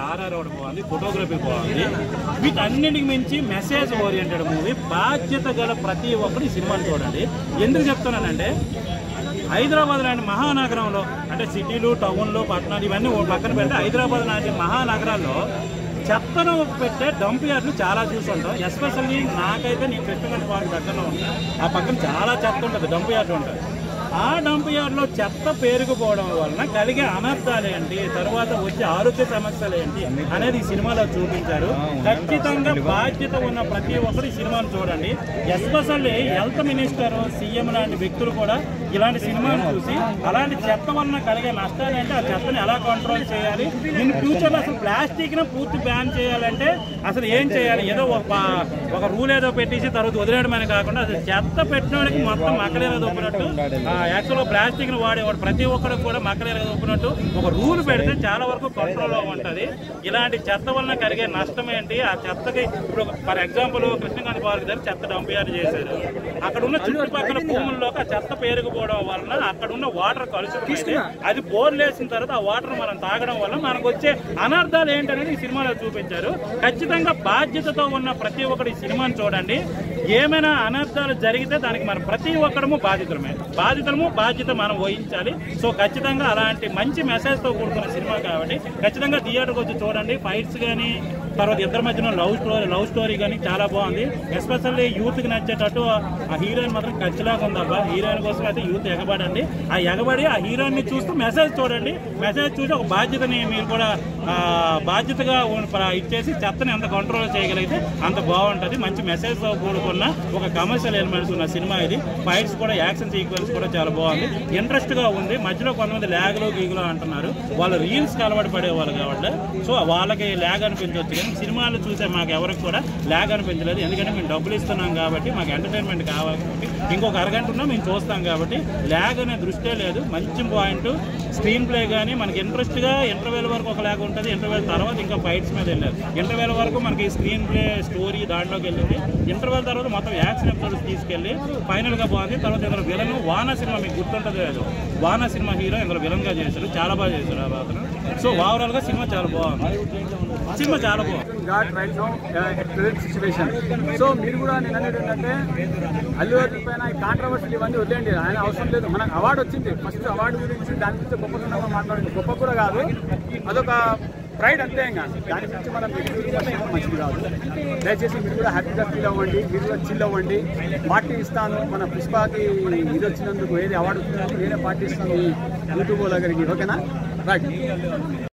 RR ఒకటి బాగుంది photography బాగుంది వీటన్నిటికి మించి మెసేజ్ ఓరియంటెడ్ మూవీ బాధ్యత గల ప్రతి ఒక్కరు ఈ సినిమాని చూడండి ఎందుకు చెప్తున్నానంటే హైదరాబాద్ లాంటి మహానగరంలో అంటే సిటీలు టౌన్లు పట్టణాలు ఇవన్నీ ఓ పక్కన పెడితే హైదరాబాద్ లాంటి మహానగరాల్లో చెత్తను పెట్టే డంప్ యార్డ్లు చాలా చూస్తుంటాం ఎస్పెషల్లీ నాకైతే నేను కృష్ణగంట పార్క్ దగ్గరలో ఉంటాను ఆ పక్కన చాలా చెత్త ఉంటుంది డంప్ యార్డ్ ఉంటుంది ఆ డంప్ యార్డ్లో చెత్త పేరుకుపోవడం వలన కలిగే అనర్థాలు ఏంటి తర్వాత వచ్చే ఆరోగ్య సమస్యలు ఏంటి అనేది ఈ సినిమాలో చూపించారు ఖచ్చితంగా బాధ్యత ఉన్న ప్రతి ఒక్కరు ఈ సినిమాను చూడండి ఎస్పెషల్లీ హెల్త్ మినిస్టర్ సీఎం లాంటి వ్యక్తులు కూడా ఇలాంటి సినిమాను చూసి అలాంటి చెత్త వలన కలిగే నష్టాలు ఏంటి ఆ చెత్తని ఎలా కంట్రోల్ చేయాలి ఇన్ ఫ్యూచర్లో అసలు ప్లాస్టిక్ ను పూర్తి బ్యాన్ చేయాలంటే అసలు ఏం చేయాలి ఏదో ఒక పా- ఒక రూల్ ఏదో పెట్టేసి తర్వాత వదిలేయడమని కాకుండా అసలు చెత్త పెట్టినోడికి మొత్తం మక్కలేదో దొప్పినట్టు యాక్చువల్గా ప్లాస్టిక్ ను వాడేవాడు ప్రతి ఒక్కరికి కూడా మక్కలేదో దొప్పినట్టు ఒక రూల్ పెడితే చాలా వరకు కంట్రోల్ ఉంటుంది ఇలాంటి చెత్త వలన కలిగే నష్టం ఏంటి ఆ చెత్తకి ఇప్పుడు ఫర్ ఎగ్జాంపుల్ కృష్ణకాంత్ పార్క్ దగ్గర చెత్త డంప్ యార్డ్ చేశారు అక్కడ ఉన్న చుట్టుపక్కల భూముల్లోకి ఆ చెత్త పేరుకుపోవడం వలన అక్కడ ఉన్న వాటర్ కలుసుకుంటే అది బోర్లు వేసిన తర్వాత ఆ వాటర్ మనం తాగడం వల్ల మనకు వచ్చే అనర్థాలు ఏంటనేది ఈ సినిమాలో చూపించారు ఖచ్చితంగా బాధ్యతతో ఉన్న ప్రతి ఒక్కరు ఈ సినిమాని చూడండి ఏమైనా అనర్థాలు జరిగితే దానికి మనం ప్రతి ఒక్కరము బాధితులమే బాధితులము బాధ్యత మనం వహించాలి సో ఖచ్చితంగా అలాంటి మంచి మెసేజ్ తో కూడుకున్న సినిమా కాబట్టి ఖచ్చితంగా థియేటర్కి వచ్చి చూడండి ఫైట్స్ కానీ తర్వాత ఇద్దరి మధ్యన లవ్ స్టోరీ లవ్ స్టోరీ కానీ చాలా బాగుంది ఎస్పెషల్లీ యూత్ కి నచ్చేటట్టు ఆ హీరోయిన్ మాత్రం ఖర్చులాగా ఉందబ్బా హీరోయిన్ కోసం అయితే యూత్ ఎగబడండి ఆ ఎగబడి ఆ హీరోయిన్ ని చూస్తూ మెసేజ్ చూడండి మెసేజ్ చూసి ఒక బాధ్యతని మీరు కూడా ఆ, బాధ్యతగా ఉన్- ప్ర- ఇచ్చేసి చెత్తని ఎంత కంట్రోల్ చేయగలిగితే అంత బాగుంటుంది మంచి మెసేజ్ తో కూడుకున్న ఒక కమర్షియల్ ఎలిమెంట్స్ ఉన్న సినిమా ఇది ఫైట్స్ కూడా యాక్షన్ సీక్వెన్స్ కూడా చాలా బాగుంది ఇంట్రెస్ట్ గా ఉంది మధ్యలో కొంతమంది ల్యాగ్లో గీగులో అంటున్నారు వాళ్ళు రీల్స్ అలవాటు పడేవాళ్ళు కాబట్టి సో వాళ్ళకి ల్యాగ్ అనిపించవచ్చు కానీ సినిమాలు చూసే మాకు ఎవరికి కూడా ల్యాగ్ అనిపించలేదు ఎందుకంటే మేము డబ్బులు ఇస్తున్నాం కాబట్టి మాకు ఎంటర్టైన్మెంట్ కావాలి కాబట్టి ఇంకొక అరగంట ఉన్నా మేము చూస్తాం కాబట్టి ల్యాగ్ అనే దృష్టే లేదు మంచి పాయింట్ స్క్రీన్ ప్లే కానీ మనకి ఇంట్రెస్ట్ గా ఇంటర్వెల్ వరకు ఒక ల్యాగ్ ఉంటుంది ఇంటర్వెల్ తర్వాత ఇంకా ఫైట్స్ మీద వెళ్ళారు ఇంటర్వెల్ వరకు మనకి స్క్రీన్ ప్లే స్టోరీ దాంట్లోకి వెళ్ళింది ఇంటర్వెల్ తర్వాత మొత్తం యాక్షన్ ఎపిసోడ్స్ తీసుకెళ్ళి ఫైనల్ గా బాగుంది తర్వాత ఇందులో విలన్ వాన సినిమా మీకు గుర్తుంటుంది లేదు వాన సినిమా హీరో ఇందులో విలన్ గా చేశారు చాలా బాగా చేశారు ఆ అతను సో ఓవరాల్ గా సినిమా చాలా బాగుంది సినిమా చాలా బాగుంది got right now at present situation so మీరు కూడా నేను అనేది ఏంటంటే అల్లు అర్జున్ పైన ఈ కాంట్రవర్సీలు ఇవన్నీ వదిలేండి ఆయన అవసరం లేదు మనకు అవార్డు వచ్చింది ఫస్ట్ అవార్డు గురించి దాని గురించి గొప్పగా మాట్లాడింది గొప్ప కూడా కాదు అదొక ప్రైడ్ అంతే ఇంకా దాని గురించి మనం నెగిటివ్ విమర్శించడం మంచిది కాదు దయచేసి మీరు కూడా హ్యాపీగా ఫీల్ అవ్వండి మీరు కూడా చిల్ అవ్వండి పార్టీ ఇస్తాను మన పుష్పకి ఇది వచ్చినందుకు ఏది అవార్డు వచ్చినందుకు నేనే పార్టీ ఇస్తాను ఈ యూట్యూబ్ దగ్గరికి ఓకేనా రైట్